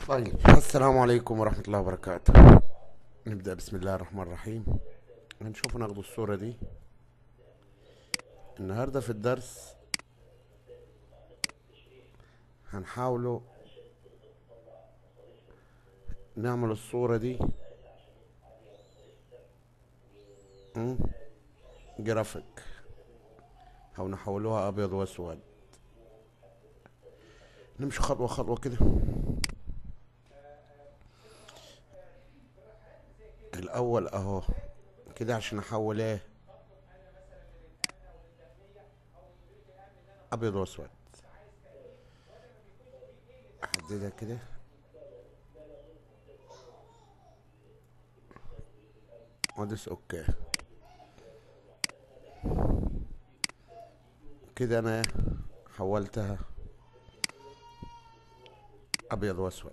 طيب السلام عليكم ورحمة الله وبركاته نبدأ بسم الله الرحمن الرحيم هنشوف ناخد الصورة دي النهاردة في الدرس هنحاولوا نعمل الصورة دي م? جرافيك او نحولوها ابيض واسود نمشي خطوة خطوة كده الاول اهو كده عشان احول ايه ابيض واسود احددها كده وادوس اوكي كده انا حولتها ابيض واسود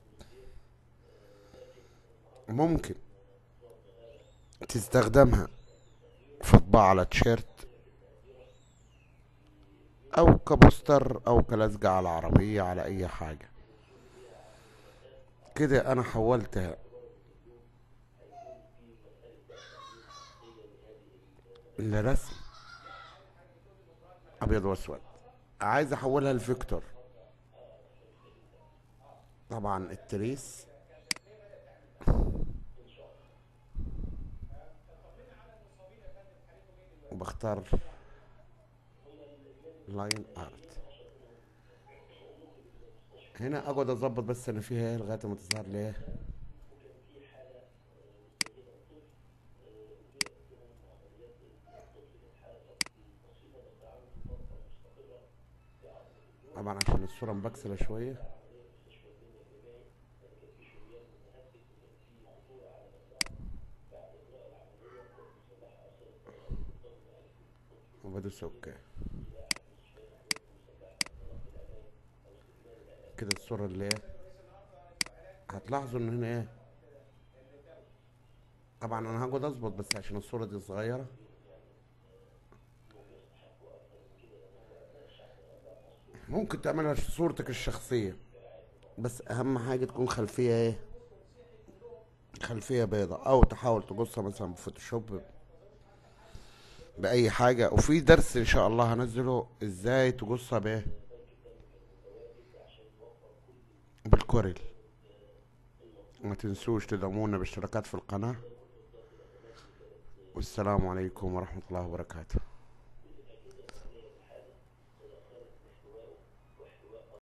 ممكن تستخدمها في طباعة على تيشيرت او كبوستر او كلزقة على عربية على اي حاجة كده انا حولتها لرسم ابيض واسود عايز احولها لفيكتور طبعا التريس وبختار لاين ارت هنا اقعد اظبط بس انا فيها ايه لغايه ما تظهر لي ايه طبعا عشان الصوره مبكسله شويه وبدوس اوكي كده الصورة اللي ايه هتلاحظوا ان هنا ايه طبعا انا هقعد اظبط بس عشان الصورة دي صغيرة ممكن تعملها صورتك الشخصية بس اهم حاجة تكون خلفية ايه خلفية بيضة او تحاول تقصها مثلا بفوتوشوب باي حاجة وفي درس ان شاء الله هنزله ازاي تقصها بايه بالكوريل ما تنسوش تدعمونا باشتراكات في القناة والسلام عليكم ورحمة الله وبركاته